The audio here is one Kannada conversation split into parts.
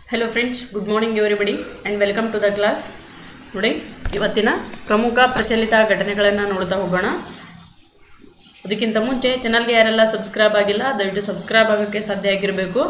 hello friends good morning everybody and welcome to the class ನೋಡಿ ಇವತ್ತಿನ ಪ್ರಮುಖ ಪ್ರಚಲಿತ ಘಟನೆಗಳನ್ನು ನೋಡ್ತಾ ಹೋಗೋಣ ಅದಕ್ಕಿಂತ ಮುಂಚೆ ಚಾನಲ್ಗೆ ಯಾರೆಲ್ಲ ಸಬ್ಸ್ಕ್ರೈಬ್ ಆಗಿಲ್ಲ ದಯವಿಟ್ಟು ಸಬ್ಸ್ಕ್ರೈಬ್ ಆಗೋಕ್ಕೆ ಸಾಧ್ಯ ಆಗಿರಬೇಕು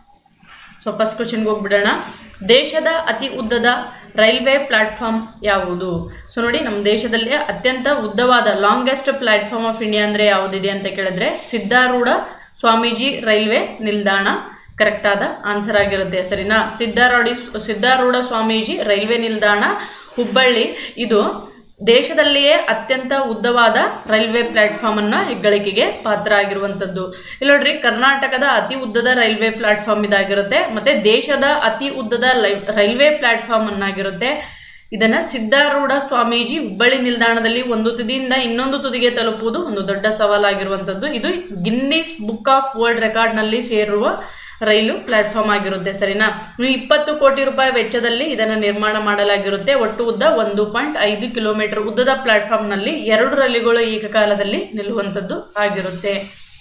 ಸೊ ಫಸ್ಟ್ ಕ್ವಶನ್ಗೆ ಹೋಗ್ಬಿಡೋಣ ದೇಶದ ಅತಿ ಉದ್ದದ ರೈಲ್ವೆ ಪ್ಲಾಟ್ಫಾರ್ಮ್ ಯಾವುದು ಸೊ ನೋಡಿ ನಮ್ಮ ದೇಶದಲ್ಲಿ ಅತ್ಯಂತ ಉದ್ದವಾದ ಲಾಂಗೆಸ್ಟ್ ಪ್ಲಾಟ್ಫಾರ್ಮ್ ಆಫ್ ಇಂಡಿಯಾ ಅಂದರೆ ಯಾವುದಿದೆ ಅಂತ ಕೇಳಿದ್ರೆ ಸಿದ್ಧಾರೂಢ ಸ್ವಾಮೀಜಿ ರೈಲ್ವೆ ನಿಲ್ದಾಣ ಕರೆಕ್ಟ್ ಆದ ಆನ್ಸರ್ ಆಗಿರುತ್ತೆ ಸರಿನಾ ಸಿದ್ಧಾರೂಢಿ ಸಿದ್ಧಾರೂಢ ಸ್ವಾಮೀಜಿ ರೈಲ್ವೆ ನಿಲ್ದಾಣ ಹುಬ್ಬಳ್ಳಿ ಇದು ದೇಶದಲ್ಲಿಯೇ ಅತ್ಯಂತ ಉದ್ದವಾದ ರೈಲ್ವೆ ಪ್ಲಾಟ್ಫಾರ್ಮ್ ಅನ್ನ ಹೆಗ್ಗಳಿಕೆಗೆ ಪಾತ್ರ ಆಗಿರುವಂತದ್ದು ಇಲ್ಲಿ ನೋಡ್ರಿ ಕರ್ನಾಟಕದ ಅತಿ ಉದ್ದದ ರೈಲ್ವೆ ಪ್ಲಾಟ್ಫಾರ್ಮ್ ಇದಾಗಿರುತ್ತೆ ಮತ್ತೆ ದೇಶದ ಅತಿ ಉದ್ದದ ಲೈ- ರೈಲ್ವೆ ಪ್ಲಾಟ್ಫಾರ್ಮ್ ಅನ್ನಾಗಿರುತ್ತೆ ಇದನ್ನ ಸಿದ್ಧಾರೂಢ ಸ್ವಾಮೀಜಿ ಹುಬ್ಬಳ್ಳಿ ನಿಲ್ದಾಣದಲ್ಲಿ ಒಂದು ತುದಿಯಿಂದ ಇನ್ನೊಂದು ತುದಿಗೆ ತಲುಪುವುದು ಒಂದು ದೊಡ್ಡ ಸವಾಲಾಗಿರುವಂತದ್ದು ಇದು ಗಿನ್ನಿಸ್ ಬುಕ್ ಆಫ್ ವರ್ಲ್ಡ್ ರೆಕಾರ್ಡ್ನಲ್ಲಿ ಸೇರುವ ರೈಲು ಪ್ಲಾಟ್ಫಾರ್ಮ್ ಆಗಿರುತ್ತೆ ಸರಿನಾ ಇನ್ನು ಇಪ್ಪತ್ತು ಕೋಟಿ ರೂಪಾಯಿ ವೆಚ್ಚದಲ್ಲಿ ಇದನ್ನು ನಿರ್ಮಾಣ ಮಾಡಲಾಗಿರುತ್ತೆ ಒಟ್ಟು ಉದ್ದ ಒಂದು ಪಾಯಿಂಟ್ ಐದು ಕಿಲೋಮೀಟರ್ ಉದ್ದದ ಪ್ಲಾಟ್ಫಾರ್ಮ್ನಲ್ಲಿ ಎರಡು ರೈಲುಗಳು ಏಕಕಾಲದಲ್ಲಿ ನಿಲ್ಲುವಂಥದ್ದು ಆಗಿರುತ್ತೆ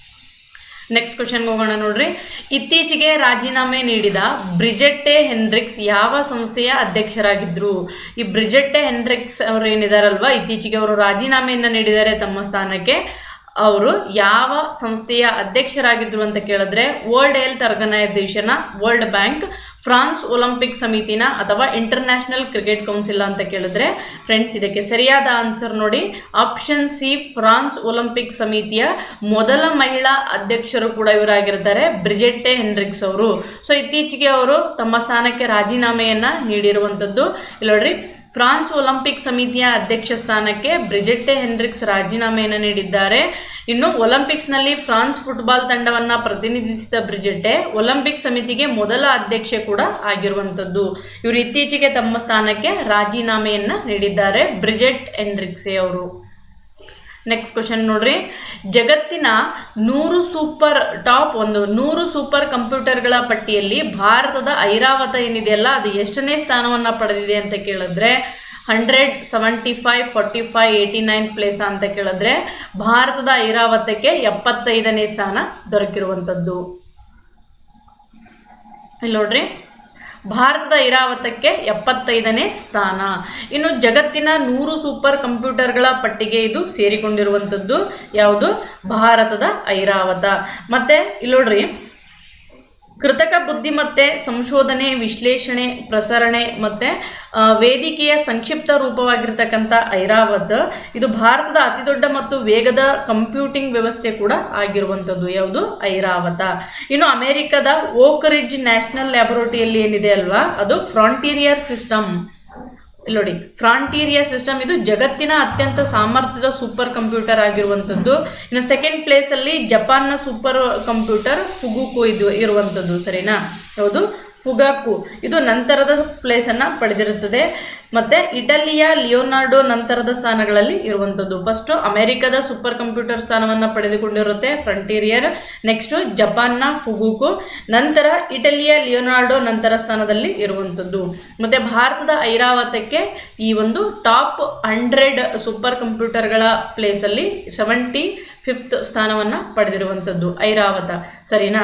ನೆಕ್ಸ್ಟ್ ಕ್ವಶನ್ಗೆ ಹೋಗೋಣ ನೋಡ್ರಿ ಇತ್ತೀಚೆಗೆ ರಾಜೀನಾಮೆ ನೀಡಿದ ಬ್ರಿಜೆಟ್ಟೆ ಹೆನ್ರಿಕ್ಸ್ ಯಾವ ಸಂಸ್ಥೆಯ ಅಧ್ಯಕ್ಷರಾಗಿದ್ರು ಈ ಬ್ರಿಜೆಟ್ಟೆ ಹೆನ್ರಿಕ್ಸ್ ಅವರು ಏನಿದಾರಲ್ವಾ ಇತ್ತೀಚೆಗೆ ಅವರು ರಾಜೀನಾಮೆಯನ್ನು ನೀಡಿದ್ದಾರೆ ತಮ್ಮ ಸ್ಥಾನಕ್ಕೆ ಅವರು ಯಾವ ಸಂಸ್ಥೆಯ ಅಧ್ಯಕ್ಷರಾಗಿದ್ರು ಅಂತ ಕೇಳಿದ್ರೆ World Health Organisation World Bank France Olympic ಸಮಿತಿನ ಅಥವಾ ಇಂಟರ್ನ್ಯಾಷನಲ್ ಕ್ರಿಕೆಟ್ ಕೌನ್ಸಿಲ್ ಅಂತ ಕೇಳಿದ್ರೆ ಫ್ರೆಂಡ್ಸ್ ಇದಕ್ಕೆ ಸರಿಯಾದ ಆನ್ಸರ್ ನೋಡಿ ಆಪ್ಷನ್ ಸಿ ಫ್ರಾನ್ಸ್ ಒಲಿಂಪಿಕ್ ಸಮಿತಿಯ ಮೊದಲ ಮಹಿಳಾ ಅಧ್ಯಕ್ಷರು ಕೂಡ ಇವರಾಗಿರ್ತಾರೆ ಬ್ರಿಜೆಟ್ಟೆ ಹೆನ್ರಿಕ್ಸ್ ಅವರು ಸೊ ಇತ್ತೀಚೆಗೆ ಅವರು ತಮ್ಮ ಸ್ಥಾನಕ್ಕೆ ರಾಜೀನಾಮೆಯನ್ನ ನೀಡಿರುವಂಥದ್ದು ಇಲ್ಲಿ ನೋಡ್ರಿ ಫ್ರಾನ್ಸ್ ಒಲಿಂಪಿಕ್ ಸಮಿತಿಯ ಅಧ್ಯಕ್ಷ ಸ್ಥಾನಕ್ಕೆ ಬ್ರಿಜೆಟ್ಟೆ ಹೆನ್ರಿಕ್ಸ್ ರಾಜೀನಾಮೆಯನ್ನು ನೀಡಿದ್ದಾರೆ ಇನ್ನು ಒಲಿಂಪಿಕ್ಸ್ನಲ್ಲಿ ಫ್ರಾನ್ಸ್ ಫುಟ್ಬಾಲ್ ತಂಡವನ್ನು ಪ್ರತಿನಿಧಿಸಿದ ಬ್ರಿಜೆಟ್ಟೆ ಒಲಿಂಪಿಕ್ ಸಮಿತಿಗೆ ಮೊದಲ ಅಧ್ಯಕ್ಷೆ ಕೂಡ ಆಗಿರುವಂಥದ್ದು ಇವರು ಇತ್ತೀಚೆಗೆ ತಮ್ಮ ಸ್ಥಾನಕ್ಕೆ ರಾಜೀನಾಮೆಯನ್ನು ನೀಡಿದ್ದಾರೆ ಬ್ರಿಜೆಟ್ ಹೆನ್ರಿಕ್ಸೆ ಅವರು ನೆಕ್ಸ್ಟ್ ಕ್ವಶನ್ ನೋಡ್ರಿ ಜಗತ್ತಿನ ನೂರು ಸೂಪರ್ ಟಾಪ್ ಒಂದು ನೂರು ಸೂಪರ್ ಕಂಪ್ಯೂಟರ್ಗಳ ಪಟ್ಟಿಯಲ್ಲಿ ಭಾರತದ ಐರಾವತ ಏನಿದೆಯಲ್ಲ ಅದು ಎಷ್ಟನೇ ಸ್ಥಾನವನ್ನು ಪಡೆದಿದೆ ಅಂತ ಕೇಳಿದ್ರೆ hundred seventy five forty five eighty nine place ಅಂತ ಕೇಳಿದ್ರೆ ಭಾರತದ ಐರಾವತಕ್ಕೆ ಎಪ್ಪತ್ತೈದನೇ ಸ್ಥಾನ ದೊರಕಿರುವಂಥದ್ದು ಇಲ್ಲಿ ನೋಡ್ರಿ ಭಾರತದ ಐರಾವತಕ್ಕೆ ಎಪ್ಪತ್ತೈದನೇ ಸ್ಥಾನ ಇನ್ನು ಜಗತ್ತಿನ ನೂರು ಸೂಪರ್ ಕಂಪ್ಯೂಟರ್ಗಳ ಪಟ್ಟಿಗೆ ಇದು ಸೇರಿಕೊಂಡಿರುವಂಥದ್ದು ಯಾವುದು ಭಾರತದ ಐರಾವತ ಮತ್ತೆ ಇಲ್ಲಿ ನೋಡ್ರಿ ಕೃತಕ ಬುದ್ಧಿಮತ್ತೆ ಸಂಶೋಧನೆ ವಿಶ್ಲೇಷಣೆ ಪ್ರಸರಣೆ ಮತ್ತು ವೇದಿಕೆಯ ಸಂಕ್ಷಿಪ್ತ ರೂಪವಾಗಿರ್ತಕ್ಕಂಥ ಐರಾವತ್ ಇದು ಭಾರತದ ಅತಿದೊಡ್ಡ ಮತ್ತು ವೇಗದ ಕಂಪ್ಯೂಟಿಂಗ್ ವ್ಯವಸ್ಥೆ ಕೂಡ ಆಗಿರುವಂಥದ್ದು ಯಾವುದು ಐರಾವತ ಇನ್ನು ಅಮೆರಿಕದ ಓಕ್ರಿಡ್ಜ್ ನ್ಯಾಷನಲ್ ಲ್ಯಾಬೊರೇಟರಿಯಲ್ಲಿ ಏನಿದೆ ಅಲ್ವಾ ಅದು ಫ್ರಾಂಟೀರಿಯರ್ ಸಿಸ್ಟಮ್ ಇಲ್ಲಿ ನೋಡಿ ಫ್ರಾಂಟೀರಿಯಾ ಸಿಸ್ಟಮ್ ಇದು ಜಗತ್ತಿನ ಅತ್ಯಂತ ಸಾಮರ್ಥ್ಯದ ಸೂಪರ್ ಕಂಪ್ಯೂಟರ್ ಆಗಿರುವಂಥದ್ದು ಇನ್ನು ಸೆಕೆಂಡ್ ಪ್ಲೇಸಲ್ಲಿ ಜಪಾನ್ನ ಸೂಪರ್ ಕಂಪ್ಯೂಟರ್ ಫುಗುಕು ಇದು ಇರುವಂಥದ್ದು ಸರಿನಾ ಹೌದು ಫುಗಾಕು ಇದು ನಂತರದ ಪ್ಲೇಸನ್ನು ಪಡೆದಿರುತ್ತದೆ ಮತ್ತು ಇಟಲಿಯ ಲಿಯೋನಾರ್ಡೋ ನಂತರದ ಸ್ಥಾನಗಳಲ್ಲಿ ಇರುವಂಥದ್ದು ಫಸ್ಟು ಅಮೆರಿಕದ ಸೂಪರ್ ಕಂಪ್ಯೂಟರ್ ಸ್ಥಾನವನ್ನು ಪಡೆದುಕೊಂಡಿರುತ್ತೆ ಫ್ರಂಟೀರಿಯರ್ ನೆಕ್ಸ್ಟು ಜಪಾನ್ನ ಫುಗುಕು ನಂತರ ಇಟಲಿಯ ಲಿಯೋನಾರ್ಡೋ ನಂತರ ಸ್ಥಾನದಲ್ಲಿ ಇರುವಂಥದ್ದು ಮತ್ತು ಭಾರತದ ಐರಾವತಕ್ಕೆ ಈ ಒಂದು ಟಾಪ್ ಹಂಡ್ರೆಡ್ ಸೂಪರ್ ಕಂಪ್ಯೂಟರ್ಗಳ ಪ್ಲೇಸಲ್ಲಿ ಸೆವೆಂಟಿ ಫಿಫ್ತ್ ಸ್ಥಾನವನ್ನು ಪಡೆದಿರುವಂಥದ್ದು ಐರಾವತ ಸರಿನಾ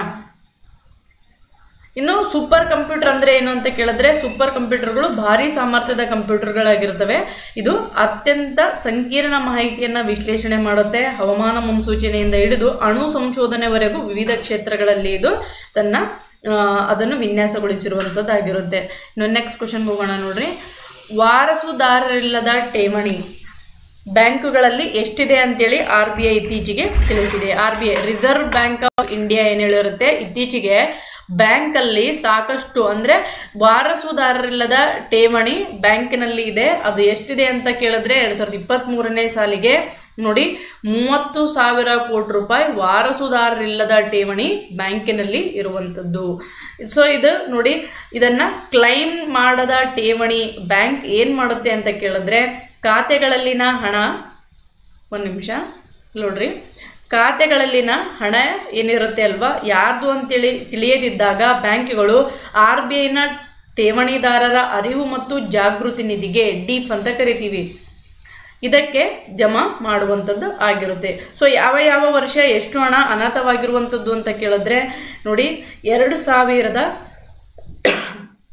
ಇನ್ನು ಸೂಪರ್ ಕಂಪ್ಯೂಟರ್ ಅಂದರೆ ಏನು ಅಂತ ಕೇಳಿದ್ರೆ ಸೂಪರ್ ಕಂಪ್ಯೂಟರ್ಗಳು ಭಾರಿ ಸಾಮರ್ಥ್ಯದ ಕಂಪ್ಯೂಟರ್ಗಳಾಗಿರುತ್ತವೆ ಇದು ಅತ್ಯಂತ ಸಂಕೀರ್ಣ ಮಾಹಿತಿಯನ್ನು ವಿಶ್ಲೇಷಣೆ ಮಾಡುತ್ತೆ ಹವಾಮಾನ ಮುನ್ಸೂಚನೆಯಿಂದ ಹಿಡಿದು ಅಣು ಸಂಶೋಧನೆವರೆಗೂ ವಿವಿಧ ಕ್ಷೇತ್ರಗಳಲ್ಲಿ ಇದು ತನ್ನ ಆ, ಅದನ್ನು ವಿನ್ಯಾಸಗೊಳಿಸಿರುವಂಥದ್ದಾಗಿರುತ್ತೆ ಇನ್ನು ನೆಕ್ಸ್ಟ್ ಕ್ವಶನ್ ಹೋಗೋಣ ನೋಡ್ರಿ ವಾರಸುದಾರರಿಲ್ಲದ ಠೇವಣಿ ಬ್ಯಾಂಕುಗಳಲ್ಲಿ ಎಷ್ಟಿದೆ ಅಂತೇಳಿ ಆರ್ ಬಿ ಐ ಇತ್ತೀಚೆಗೆ ತಿಳಿಸಿದೆ R B I Reserve Bank of India ಏನು ಹೇಳಿರುತ್ತೆ ಇತ್ತೀಚೆಗೆ ಬ್ಯಾಂಕಲ್ಲಿ ಸಾಕಷ್ಟು ಅಂದರೆ ವಾರಸುದಾರರಿಲ್ಲದ ಠೇವಣಿ ಬ್ಯಾಂಕಿನಲ್ಲಿ ಇದೆ ಅದು ಎಷ್ಟಿದೆ ಅಂತ ಕೇಳಿದ್ರೆ ಎರಡು ಸಾವಿರದ ಇಪ್ಪತ್ತ್ಮೂರನೇ ಸಾಲಿಗೆ ನೋಡಿ ಮೂವತ್ತು ಸಾವಿರ ಕೋಟಿ ರೂಪಾಯಿ ವಾರಸುದಾರರಿಲ್ಲದ ಠೇವಣಿ ಬ್ಯಾಂಕಿನಲ್ಲಿ ಇರುವಂಥದ್ದು ಸೊ ಇದು ನೋಡಿ ಇದನ್ನು ಕ್ಲೈಮ್ ಮಾಡದ ಠೇವಣಿ ಬ್ಯಾಂಕ್ ಏನು ಮಾಡುತ್ತೆ ಅಂತ ಕೇಳಿದ್ರೆ ಖಾತೆಗಳಲ್ಲಿನ ಹಣ ಒಂದು ನಿಮಿಷ ನೋಡ್ರಿ ಖಾತೆಗಳಲ್ಲಿನ ಹಣ ಏನಿರುತ್ತೆ ಅಲ್ವಾ ಯಾರ್ದು ಅಂತೇಳಿ ತಿಳಿಯದಿದ್ದಾಗ ಬ್ಯಾಂಕ್ಗಳು ಆರ್ ಬಿ ಐನ ಠೇವಣಿದಾರರ ಅರಿವು ಮತ್ತು ಜಾಗೃತಿ ನಿಧಿಗೆ ಡೀಫ್ ಅಂತ ಕರಿತೀವಿ ಇದಕ್ಕೆ ಜಮಾ ಮಾಡುವಂಥದ್ದು ಆಗಿರುತ್ತೆ ಸೊ ಯಾವ ಯಾವ ವರ್ಷ ಎಷ್ಟು ಹಣ ಅನಾಥವಾಗಿರುವಂಥದ್ದು ಅಂತ ಕೇಳಿದ್ರೆ ನೋಡಿ ಎರಡು ಸಾವಿರದ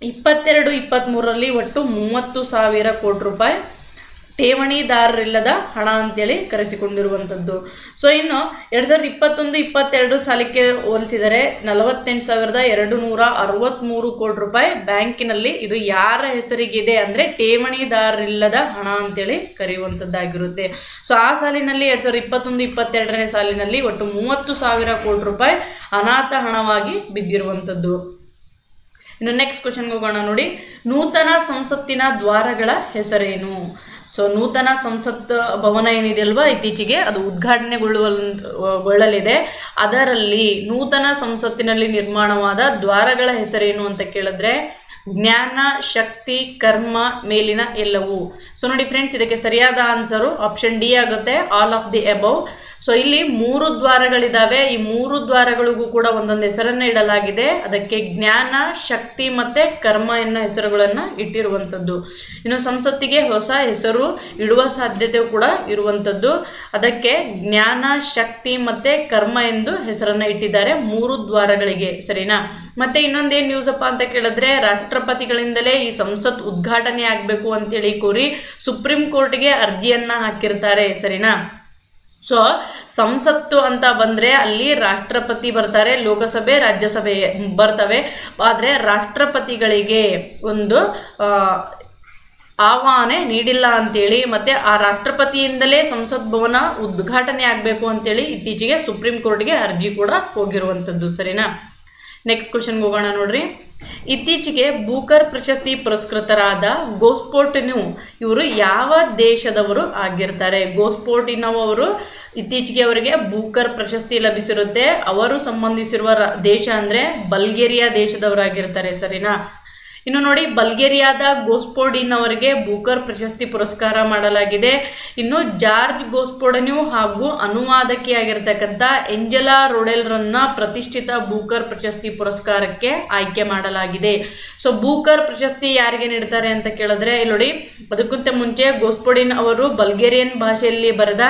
ಇಪ್ಪತ್ತೆರಡು ಇಪ್ಪತ್ತ್ಮೂರರಲ್ಲಿ ಒಟ್ಟು ಮೂವತ್ತು ಸಾವಿರ ಕೋಟಿ ರೂಪಾಯಿ ಠೇವಣಿದಾರರಿಲ್ಲದ ಹಣ ಅಂತೇಳಿ ಕರೆಸಿಕೊಂಡಿರುವಂಥದ್ದು ಸೊ ಇನ್ನು ಎರಡು ಸಾವಿರದ ಇಪ್ಪತ್ತೊಂದು ಇಪ್ಪತ್ತೆರಡು ಸಾಲಕ್ಕೆ ಹೋಲಿಸಿದರೆ ನಲವತ್ತೆಂಟು ಸಾವಿರದ ಎರಡು ನೂರ ಅರವತ್ತ್ಮೂರು ಕೋಟಿ ರೂಪಾಯಿ ಬ್ಯಾಂಕಿನಲ್ಲಿ ಇದು ಯಾರ ಹೆಸರಿಗಿದೆ ಅಂದರೆ ಠೇವಣಿದಾರರಿಲ್ಲದ ಹಣ ಅಂತೇಳಿ ಕರೆಯುವಂಥದ್ದಾಗಿರುತ್ತೆ ಸೊ ಆ ಸಾಲಿನಲ್ಲಿ ಎರಡು ಸಾವಿರದ ಇಪ್ಪತ್ತೊಂದು ಇಪ್ಪತ್ತೆರಡನೇ ಸಾಲಿನಲ್ಲಿ ಒಟ್ಟು ಮೂವತ್ತು ಸಾವಿರ ಕೋಟಿ ರೂಪಾಯಿ ಅನಾಥ ಹಣವಾಗಿ ಬಿದ್ದಿರುವಂಥದ್ದು ಇನ್ನು ನೆಕ್ಸ್ಟ್ ಕ್ವಶನ್ಗೆ ಹೋಗೋಣ ನೋಡಿ ನೂತನ ಸಂಸತ್ತಿನ ದ್ವಾರಗಳ ಹೆಸರೇನು ಸೊ ನೂತನ ಸಂಸತ್ ಭವನ ಏನಿದೆ ಅಲ್ವಾ ಇತ್ತೀಚೆಗೆ ಅದು ಉದ್ಘಾಟನೆಗೊಳ್ಳುವ ಗೊಳ್ಳಲಿದೆ ಅದರಲ್ಲಿ ನೂತನ ಸಂಸತ್ತಿನಲ್ಲಿ ನಿರ್ಮಾಣವಾದ ದ್ವಾರಗಳ ಹೆಸರೇನು ಅಂತ ಕೇಳಿದ್ರೆ ಜ್ಞಾನ ಶಕ್ತಿ ಕರ್ಮ ಮೇಲಿನ ಎಲ್ಲವೂ ಸೊ ನೋಡಿ ಫ್ರೆಂಡ್ಸ್ ಇದಕ್ಕೆ ಸರಿಯಾದ ಆನ್ಸರು ಆಪ್ಷನ್ ಡಿ ಆಗುತ್ತೆ all of the above so ಇಲ್ಲಿ ಮೂರು ದ್ವಾರಗಳಿದಾವೆ ಈ ಮೂರು ದ್ವಾರಗಳಿಗೂ ಕೂಡ ಒಂದೊಂದು ಹೆಸರನ್ನ ಇಡಲಾಗಿದೆ ಅದಕ್ಕೆ ಜ್ಞಾನ ಶಕ್ತಿ ಮತ್ತೆ ಕರ್ಮ ಎನ್ನೋ ಹೆಸರುಗಳನ್ನ ಇಟ್ಟಿರುವಂಥದ್ದು ಇನ್ನು ಸಂಸತ್ತಿಗೆ ಹೊಸ ಹೆಸರು ಇಡುವ ಸಾಧ್ಯತೆ ಕೂಡ ಇರುವಂಥದ್ದು ಅದಕ್ಕೆ ಜ್ಞಾನ ಶಕ್ತಿ ಮತ್ತೆ ಕರ್ಮ ಎಂದು ಹೆಸರನ್ನ ಇಟ್ಟಿದ್ದಾರೆ ಮೂರು ದ್ವಾರಗಳಿಗೆ ಸರಿನಾ ಮತ್ತೆ ಇನ್ನೊಂದೇನು ನ್ಯೂಸ್ ಅಪ್ಪ ಅಂತ ಕೇಳಿದ್ರೆ ರಾಷ್ಟ್ರಪತಿಗಳಿಂದಲೇ ಈ ಸಂಸತ್ ಉದ್ಘಾಟನೆ ಆಗಬೇಕು ಅಂತೇಳಿ ಕೋರಿ ಸುಪ್ರೀಂ ಕೋರ್ಟ್ಗೆ ಅರ್ಜಿಯನ್ನ ಹಾಕಿರ್ತಾರೆ ಸರಿನಾ ಸೊ ಸಂಸತ್ತು ಅಂತ ಬಂದರೆ ಅಲ್ಲಿ ರಾಷ್ಟ್ರಪತಿ ಬರ್ತಾರೆ ಲೋಕಸಭೆ ರಾಜ್ಯಸಭೆ ಬರ್ತವೆ ಆದರೆ ರಾಷ್ಟ್ರಪತಿಗಳಿಗೆ ಒಂದು ಆ, ಆಹ್ವಾನೆ ನೀಡಿಲ್ಲ ಅಂತೇಳಿ ಮತ್ತೆ ಆ ರಾಷ್ಟ್ರಪತಿಯಿಂದಲೇ ಸಂಸತ್ ಭವನ ಉದ್ಘಾಟನೆ ಆಗಬೇಕು ಅಂತೇಳಿ ಇತ್ತೀಚೆಗೆ ಸುಪ್ರೀಂ ಕೋರ್ಟ್ಗೆ ಅರ್ಜಿ ಕೂಡ ಹೋಗಿರುವಂಥದ್ದು ಸರಿನಾ ನೆಕ್ಸ್ಟ್ ಕ್ವಶನ್ಗೆ ಹೋಗೋಣ ನೋಡ್ರಿ ಇತ್ತೀಚೆಗೆ ಬೂಕರ್ ಪ್ರಶಸ್ತಿ ಪುರಸ್ಕೃತರಾದ ಗೋಸ್ಪೋಟಿನು ಇವರು ಯಾವ ದೇಶದವರು ಆಗಿರ್ತಾರೆ ಗೋಸ್ಪೋಟಿನವ್ ಅವರು ಇತ್ತೀಚೆಗೆ ಅವರಿಗೆ ಬೂಕರ್ ಪ್ರಶಸ್ತಿ ಲಭಿಸಿರುತ್ತೆ ಅವರು ಸಂಬಂಧಿಸಿರುವ ರ- ದೇಶ ಅಂದರೆ ಬಲ್ಗೇರಿಯಾ ದೇಶದವರಾಗಿರ್ತಾರೆ ಸರಿನಾ ಇನ್ನು ನೋಡಿ ಬಲ್ಗೇರಿಯಾದ ಗೋಸ್ಪೋಡಿನ್ ಅವರಿಗೆ ಬೂಕರ್ ಪ್ರಶಸ್ತಿ ಪುರಸ್ಕಾರ ಮಾಡಲಾಗಿದೆ ಇನ್ನು ಜಾರ್ಜ್ ಗೋಸ್ಪೋಡನ್ಯೂ ಹಾಗೂ ಅನುವಾದಕಿಯಾಗಿರ್ತಕ್ಕಂಥ ಎಂಜೆಲಾ ರೊಡೆಲ್ರನ್ನ ಪ್ರತಿಷ್ಠಿತ ಬೂಕರ್ ಪ್ರಶಸ್ತಿ ಪುರಸ್ಕಾರಕ್ಕೆ ಆಯ್ಕೆ ಮಾಡಲಾಗಿದೆ ಸೊ ಬೂಕರ್ ಪ್ರಶಸ್ತಿ ಯಾರಿಗೆ ನೀಡ್ತಾರೆ ಅಂತ ಕೇಳಿದ್ರೆ ಇಲ್ಲಿ ನೋಡಿ ಅದಕ್ಕಿಂತ ಮುಂಚೆ ಗೋಸ್ಪೋಡಿನ್ ಅವರು ಬಲ್ಗೇರಿಯನ್ ಭಾಷೆಯಲ್ಲಿ ಬರೆದ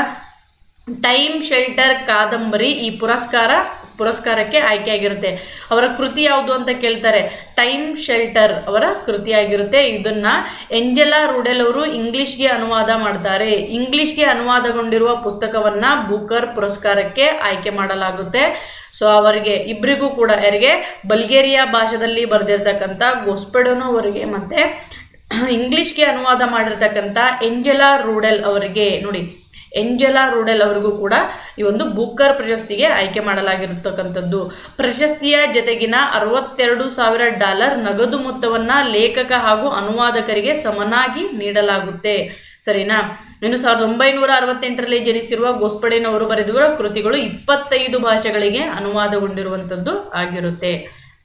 ಟೈಮ್ ಶೆಲ್ಟರ್ ಕಾದಂಬರಿ ಈ ಪುರಸ್ಕಾರ ಪುರಸ್ಕಾರಕ್ಕೆ ಆಯ್ಕೆಯಾಗಿರುತ್ತೆ ಅವರ ಕೃತಿ ಯಾವುದು ಅಂತ ಕೇಳ್ತಾರೆ ಟೈಮ್ ಶೆಲ್ಟರ್ ಅವರ ಕೃತಿಯಾಗಿರುತ್ತೆ ಇದನ್ನ ಎಂಜೆಲಾ ರೂಡೆಲ್ ಅವರು ಇಂಗ್ಲಿಷ್ಗೆ ಅನುವಾದ ಮಾಡ್ತಾರೆ ಇಂಗ್ಲಿಷ್ಗೆ ಅನುವಾದಗೊಂಡಿರುವ ಪುಸ್ತಕವನ್ನ ಬೂಕರ್ ಪುರಸ್ಕಾರಕ್ಕೆ ಆಯ್ಕೆ ಮಾಡಲಾಗುತ್ತೆ ಸೊ ಅವರಿಗೆ ಇಬ್ಬರಿಗೂ ಕೂಡ ಯಾರಿಗೆ ಬಲ್ಗೇರಿಯಾ ಭಾಷೆದಲ್ಲಿ ಬರೆದಿರ್ತಕ್ಕಂಥ ಗೊಸ್ಪೆಡೋನೋ ಅವರಿಗೆ ಮತ್ತೆ ಇಂಗ್ಲಿಷ್ಗೆ ಅನುವಾದ ಮಾಡಿರ್ತಕ್ಕಂಥ ಎಂಜೆಲಾ ರೂಡೆಲ್ ಅವರಿಗೆ ನೋಡಿ ಎಂಜೆಲಾ ರೂಡೆಲ್ ಅವರಿಗೂ ಕೂಡ ಈ ಒಂದು ಬೂಕರ್ ಪ್ರಶಸ್ತಿಗೆ ಆಯ್ಕೆ ಮಾಡಲಾಗಿರತಕ್ಕಂಥದ್ದು ಪ್ರಶಸ್ತಿಯ ಜೊತೆಗಿನ ಅರವತ್ತೆರಡು ಸಾವಿರ ಡಾಲರ್ ನಗದು ಮೊತ್ತವನ್ನ ಲೇಖಕ ಹಾಗೂ ಅನುವಾದಕರಿಗೆ ಸಮನಾಗಿ ನೀಡಲಾಗುತ್ತೆ ಸರಿನಾ ಇನ್ನು ಸಾವಿರದ ಒಂಬೈನೂರ ಅರವತ್ತೆಂಟರಲ್ಲಿ ಜನಿಸಿರುವ ಗೋಸ್ಪಡೆನವರು ಬರೆದಿರುವ ಕೃತಿಗಳು ಇಪ್ಪತ್ತೈದು ಭಾಷೆಗಳಿಗೆ ಅನುವಾದಗೊಂಡಿರುವಂಥದ್ದು ಆಗಿರುತ್ತೆ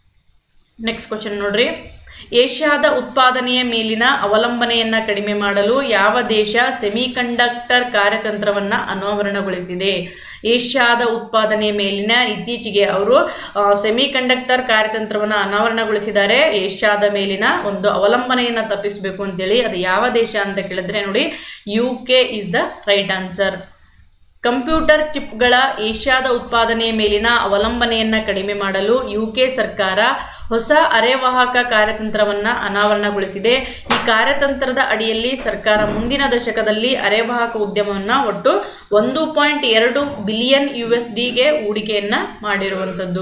ನೆಕ್ಸ್ಟ್ ಕ್ವಶನ್ ನೋಡ್ರಿ ಏಷ್ಯಾದ ಉತ್ಪಾದನೆಯ ಮೇಲಿನ ಅವಲಂಬನೆಯನ್ನ ಕಡಿಮೆ ಮಾಡಲು ಯಾವ ದೇಶ ಸೆಮಿಕಂಡಕ್ಟರ್ ಕಾರ್ಯತಂತ್ರವನ್ನ ಅನಾವರಣಗೊಳಿಸಿದೆ ಏಷ್ಯಾದ ಉತ್ಪಾದನೆಯ ಮೇಲಿನ ಇತ್ತೀಚೆಗೆ ಅವರು ಸೆಮಿಕಂಡಕ್ಟರ್ ಕಾರ್ಯತಂತ್ರವನ್ನು ಅನಾವರಣಗೊಳಿಸಿದ್ದಾರೆ ಏಷ್ಯಾದ ಮೇಲಿನ ಒಂದು ಅವಲಂಬನೆಯನ್ನು ತಪ್ಪಿಸಬೇಕು ಅಂತೇಳಿ ಅದು ಯಾವ ದೇಶ ಅಂತ ಕೇಳಿದ್ರೆ ನೋಡಿ U K is the right answer computer ಚಿಪ್ಗಳ ಏಷ್ಯಾದ ಉತ್ಪಾದನೆಯ ಮೇಲಿನ ಅವಲಂಬನೆಯನ್ನು ಕಡಿಮೆ ಮಾಡಲು ಯುಕೆ ಸರ್ಕಾರ ಹೊಸ ಅರೆವಾಹಕ ಕಾರ್ಯತಂತ್ರವನ್ನು ಅನಾವರಣಗೊಳಿಸಿದೆ ಈ ಕಾರ್ಯತಂತ್ರದ ಅಡಿಯಲ್ಲಿ ಸರ್ಕಾರ ಮುಂದಿನ ದಶಕದಲ್ಲಿ ಅರೆವಾಹಕ ಉದ್ಯಮವನ್ನು ಒಟ್ಟು ಒಂದು ಪಾಯಿಂಟ್ ಎರಡು ಬಿಲಿಯನ್ ಯು ಎಸ್ ಡಿಗೆ ಹೂಡಿಕೆಯನ್ನು ಮಾಡಿರುವಂಥದ್ದು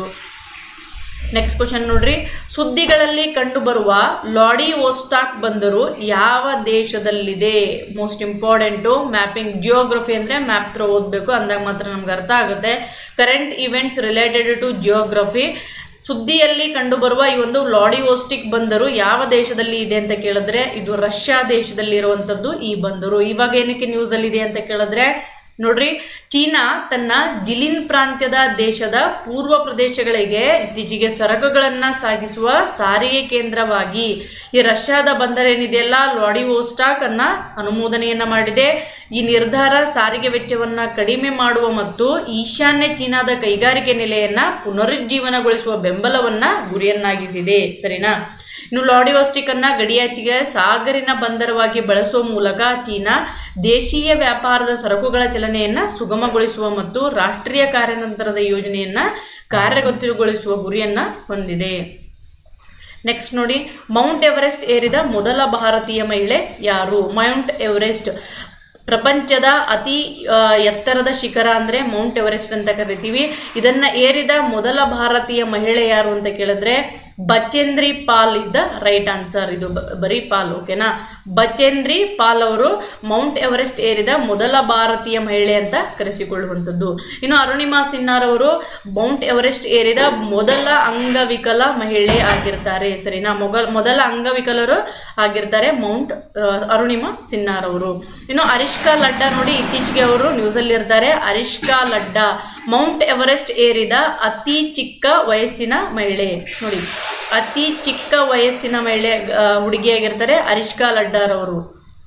ನೆಕ್ಸ್ಟ್ ಕ್ವಶನ್ ನೋಡ್ರಿ ಸುದ್ದಿಗಳಲ್ಲಿ ಕಂಡುಬರುವ ಲಾಡಿ ಓಸ್ಟಾಕ್ ಬಂದರು ಯಾವ ದೇಶದಲ್ಲಿದೆ ಮೋಸ್ಟ್ ಇಂಪಾರ್ಟೆಂಟು ಮ್ಯಾಪಿಂಗ್ ಜಿಯೋಗ್ರಫಿ ಅಂದರೆ ಮ್ಯಾಪ್ ತ್ರ ಓದಬೇಕು ಅಂದಾಗ ಮಾತ್ರ ನಮ್ಗೆ ಅರ್ಥ ಆಗುತ್ತೆ current events related to geography ಸುದ್ದಿಯಲ್ಲಿ ಕಂಡುಬರುವ ಈ ಒಂದು ಲಾಡಿ ಓಸ್ಟಿಕ್ ಬಂದರು ಯಾವ ದೇಶದಲ್ಲಿ ಇದೆ ಅಂತ ಕೇಳಿದ್ರೆ ಇದು ರಷ್ಯಾ ದೇಶದಲ್ಲಿ ಇರುವಂಥದ್ದು ಈ ಬಂದರು ಇವಾಗ ಏನಕ್ಕೆ ನ್ಯೂಸಲ್ಲಿದೆ ಅಂತ ಕೇಳಿದ್ರೆ ನೋಡ್ರಿ ಚೀನಾ ತನ್ನ ಜಿಲಿನ್ ಪ್ರಾಂತ್ಯದ ದೇಶದ ಪೂರ್ವ ಪ್ರದೇಶಗಳಿಗೆ ಇತ್ತೀಚೆಗೆ ಸರಕುಗಳನ್ನು ಸಾಗಿಸುವ ಸಾರಿಗೆ ಕೇಂದ್ರವಾಗಿ ಈ ರಷ್ಯಾದ ಬಂದರೇನಿದೆಯಲ್ಲ ಲಾಡಿವೋಸ್ಟಾಕ್ ಅನ್ನ ಅನುಮೋದನೆಯನ್ನ ಮಾಡಿದೆ ಈ ನಿರ್ಧಾರ ಸಾರಿಗೆ ವೆಚ್ಚವನ್ನ ಕಡಿಮೆ ಮಾಡುವ ಮತ್ತು ಈಶಾನ್ಯ ಚೀನಾದ ಕೈಗಾರಿಕೆ ನೆಲೆಯನ್ನ ಪುನರುಜ್ಜೀವನಗೊಳಿಸುವ ಬೆಂಬಲವನ್ನ ಗುರಿಯನ್ನಾಗಿಸಿದೆ ಸರಿನಾ ಇನ್ನು ಲಾಡಿವೋಸ್ಟಿಕ್ ಅನ್ನ ಗಡಿಯಾಚೆಗೆ ಸಾಗರಿನ ಬಂದರವಾಗಿ ಬಳಸುವ ಮೂಲಕ ಚೀನಾ ದೇಶೀಯ ವ್ಯಾಪಾರದ ಸರಕುಗಳ ಚಲನೆಯನ್ನ ಸುಗಮಗೊಳಿಸುವ ಮತ್ತು ರಾಷ್ಟ್ರೀಯ ಕಾರ್ಯತಂತ್ರದ ಯೋಜನೆಯನ್ನ ಕಾರ್ಯಗತಗೊಳಿಸುವ ಗುರಿಯನ್ನ ಹೊಂದಿದೆ ನೆಕ್ಸ್ಟ್ ನೋಡಿ ಮೌಂಟ್ ಎವರೆಸ್ಟ್ ಏರಿದ ಮೊದಲ ಭಾರತೀಯ ಮಹಿಳೆ ಯಾರು ಮೌಂಟ್ ಎವರೆಸ್ಟ್ ಪ್ರಪಂಚದ ಅತಿ ಆ, ಎತ್ತರದ ಶಿಖರ ಅಂದರೆ ಮೌಂಟ್ ಎವರೆಸ್ಟ್ ಅಂತ ಕರಿತೀವಿ ಇದನ್ನ ಏರಿದ ಮೊದಲ ಭಾರತೀಯ ಮಹಿಳೆ ಯಾರು ಅಂತ ಕೇಳಿದ್ರೆ Bachendri Pal is the right answer ಇದು ಬ- ಬರೀ ಪಾಲ್ ಓಕೆನಾ ಬಚೇಂದ್ರಿ ಪಾಲ್ ಅವರು ಮೌಂಟ್ ಎವರೆಸ್ಟ್ ಏರಿದ ಮೊದಲ ಭಾರತೀಯ ಮಹಿಳೆ ಅಂತ ಕರೆಸಿಕೊಳ್ಳುವಂಥದ್ದು ಇನ್ನು ಅರುಣಿಮಾ ಸಿನ್ನಾರ್ ಅವರು ಮೌಂಟ್ ಎವರೆಸ್ಟ್ ಏರಿದ ಮೊದಲ ಅಂಗವಿಕಲ ಮಹಿಳೆ ಆಗಿರ್ತಾರೆ ಸರಿನಾ ಮೊಗಲ್ ಮೊದಲ ಅಂಗವಿಕಲರು ಆಗಿರ್ತಾರೆ ಮೌಂಟ್ ಆ, ಅರುಣಿಮಾ ಸಿನ್ನಾರ್ ಅವರು ಇನ್ನು ಅರಿಷ್ಕಾ ಲಡ್ಡಾ ನೋಡಿ ಇತ್ತೀಚೆಗೆ ಅವರು ನ್ಯೂಸಲ್ಲಿ ಇರ್ತಾರೆ ಅರಿಷ್ಕಾ ಲಡ್ಡಾ ಮೌಂಟ್ ಎವರೆಸ್ಟ್ ಏರಿದ ಅತಿ ಚಿಕ್ಕ ವಯಸ್ಸಿನ ಮಹಿಳೆ ನೋಡಿ ಅತಿ ಚಿಕ್ಕ ವಯಸ್ಸಿನ ಮಹಿಳೆ ಆ, ಹುಡುಗಿಯಾಗಿರ್ತಾರೆ ಅರಿಷ್ಕಾ ಲಡ್ಡಾರವರು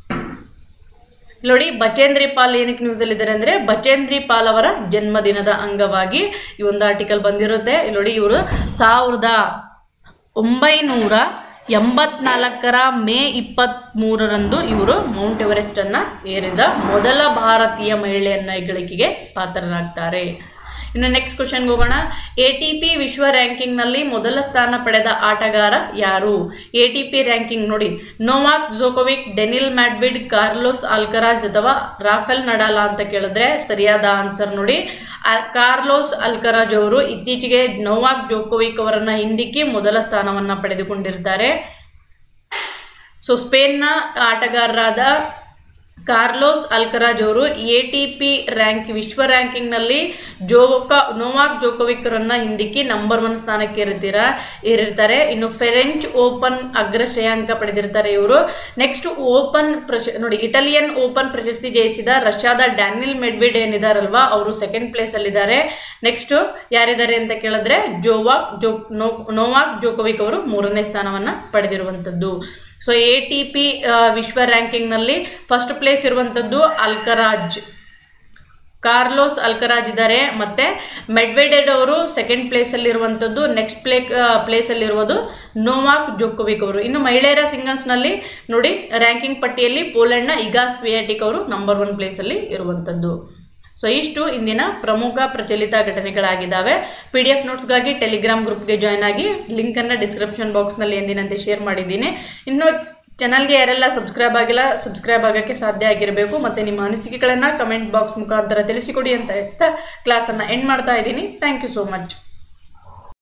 ನೋಡಿ ಬಚೇಂದ್ರಿ ಪಾಲ್ ಏನಕ್ಕೆ ನ್ಯೂಸಲ್ಲಿ ಇದ್ದಾರೆ ಅಂದರೆ ಬಚೇಂದ್ರಿ ಪಾಲ್ ಅವರ ಜನ್ಮದಿನದ ಅಂಗವಾಗಿ ಈ ಒಂದು ಆರ್ಟಿಕಲ್ ಬಂದಿರುತ್ತೆ ಇಲ್ಲಿ ನೋಡಿ ಇವರು ಸಾವಿರದ ಒಂಬೈನೂರ ಎಂಬತ್ನಾಲ್ಕರ ಮೇ ಇಪ್ಪತ್ತ್ಮೂರರಂದು ಇವರು ಮೌಂಟ್ ಎವರೆಸ್ಟನ್ನು ಏರಿದ ಮೊದಲ ಭಾರತೀಯ ಮಹಿಳೆಯನ್ನ ಹೆಗ್ಗಳಿಕೆಗೆ ಪಾತ್ರರಾಗ್ತಾರೆ ಇನ್ನು ನೆಕ್ಸ್ಟ್ ಕ್ವಶನ್ಗೆ ಹೋಗೋಣ ಎ ಟಿ ಪಿ ವಿಶ್ವ ರ್ಯಾಂಕಿಂಗ್ನಲ್ಲಿ ಮೊದಲ ಸ್ಥಾನ ಪಡೆದ ಆಟಗಾರ ಯಾರು ಎ ಟಿ ಪಿ ರ್ಯಾಂಕಿಂಗ್ ನೋಡಿ Novak Djokovic Daniil Medvedev Carlos Alcaraz ಅಥವಾ ರಾಫೆಲ್ ನಡಾಲಾ ಅಂತ ಕೇಳಿದ್ರೆ ಸರಿಯಾದ ಆನ್ಸರ್ ನೋಡಿ ಆ- ಕಾರ್ಲೋಸ್ ಅಲ್ಕರಾಜ್ ಅವರು ಇತ್ತೀಚೆಗೆ ನೋವಾಕ್ ಜೋಕೋವಿಕ್ ಅವರನ್ನ ಹಿಂದಿಕ್ಕಿ ಮೊದಲ ಸ್ಥಾನವನ್ನ ಪಡೆದುಕೊಂಡಿರ್ತಾರೆ ಸೊ ಸ್ಪೇನ್ನ ಆಟಗಾರರಾದ ಕಾರ್ಲೋಸ್ ಅಲ್ಕರಾಜ್ ಅವರು ಎ ಟಿ ಪಿ ರ್ಯಾಂಕ್ ವಿಶ್ವ ರ್ಯಾಂಕಿಂಗ್ನಲ್ಲಿ ಜೋಕ ನೋವಾಕ್ ಜೋಕೋವಿಕ್ರನ್ನ ಹಿಂದಿಕ್ಕಿ ನಂಬರ್ ಒನ್ ಸ್ಥಾನಕ್ಕೆ ಏರಿದ್ದೀರಾ ಏರಿರ್ತಾರೆ ಇನ್ನು ಫೆರೆಂಚ್ ಓಪನ್ ಅಗ್ರ ಶ್ರೇಯಾಂಕ ಪಡೆದಿರ್ತಾರೆ ಇವರು ನೆಕ್ಸ್ಟ್ ಓಪನ್ ಪ್ರಶ ನೋಡಿ ಇಟಾಲಿಯನ್ ಓಪನ್ ಪ್ರಶಸ್ತಿ ಜಯಿಸಿದ ರಷ್ಯಾದ ಡ್ಯಾನಿಲ್ ಮೆಡ್ವಿಡ್ ಏನಿದಾರಲ್ವಾ ಅವರು ಸೆಕೆಂಡ್ ಪ್ಲೇಸ್ ಅಲ್ಲಿದ್ದಾರೆ ನೆಕ್ಸ್ಟ್ ಯಾರಿದ್ದಾರೆ ಅಂತ ಕೇಳಿದ್ರೆ ಜೋವಾಕ್ ಜೋ ನೋ ನೋವಾಕ್ ಜೋಕೋವಿಕ್ ಅವರು ಮೂರನೇ ಸ್ಥಾನವನ್ನ ಪಡೆದಿರುವಂಥದ್ದು ಸೊ ಎ ಟಿ ಪಿ ವಿಶ್ವ ರ್ಯಾಂಕಿಂಗ್ನಲ್ಲಿ ಫಸ್ಟ್ ಪ್ಲೇಸ್ ಇರುವಂಥದ್ದು ಅಲ್ಕರಾಜ್ ಕಾರ್ಲೋಸ್ ಅಲ್ಕರಾಜ್ ಇದ್ದಾರೆ ಮತ್ತೆ ಮೆಡ್ವೆಡೆಡ್ ಅವರು ಸೆಕೆಂಡ್ ಪ್ಲೇಸಲ್ಲಿ ಇರುವಂಥದ್ದು ನೆಕ್ಸ್ಟ್ ಪ್ಲೇ ಪ್ಲೇಸಲ್ಲಿ ಇರುವುದು ನೋವಾಕ್ ಜೋಕೋವಿಕ್ ಅವರು ಇನ್ನು ಮಹಿಳೆಯರ ಸಿಂಗಲ್ಸ್ನಲ್ಲಿ ನೋಡಿ ರ್ಯಾಂಕಿಂಗ್ ಪಟ್ಟಿಯಲ್ಲಿ ಪೋಲೆಂಡ್ನ ಇಗಾ ಸ್ವಿಯಾಟಿಕ್ ಅವರು ನಂಬರ್ ಒನ್ ಪ್ಲೇಸಲ್ಲಿ ಇರುವಂಥದ್ದು ಸೊ ಇಷ್ಟು ಇಂದಿನ ಪ್ರಮುಖ ಪ್ರಚಲಿತ ಘಟನೆಗಳಾಗಿದ್ದಾವೆ ಪಿ ಡಿ ಎಫ್ ನೋಟ್ಸ್ಗಾಗಿ ಟೆಲಿಗ್ರಾಮ್ ಗ್ರೂಪ್ಗೆ ಜಾಯ್ನ್ ಆಗಿ ಲಿಂಕನ್ನು ಡಿಸ್ಕ್ರಿಪ್ಷನ್ ಬಾಕ್ಸ್ನಲ್ಲಿ ಎಂದಿನಂತೆ ಶೇರ್ ಮಾಡಿದ್ದೀನಿ ಇನ್ನು ಚಾನಲ್ಗೆ ಯಾರೆಲ್ಲ ಸಬ್ಸ್ಕ್ರೈಬ್ ಆಗಿಲ್ಲ ಸಬ್ಸ್ಕ್ರೈಬ್ ಆಗೋಕ್ಕೆ ಸಾಧ್ಯ ಆಗಿರಬೇಕು ಮತ್ತು ನಿಮ್ಮ ಅನಿಸಿಕೆಗಳನ್ನು ಕಮೆಂಟ್ ಬಾಕ್ಸ್ ಮುಖಾಂತರ ತಿಳಿಸಿಕೊಡಿ ಅಂತ ಹೇಳ್ತಾ ಕ್ಲಾಸನ್ನು ಎಂಡ್ ಮಾಡ್ತಾ ಇದ್ದೀನಿ ಥ್ಯಾಂಕ್ ಯು ಸೋ ಮಚ್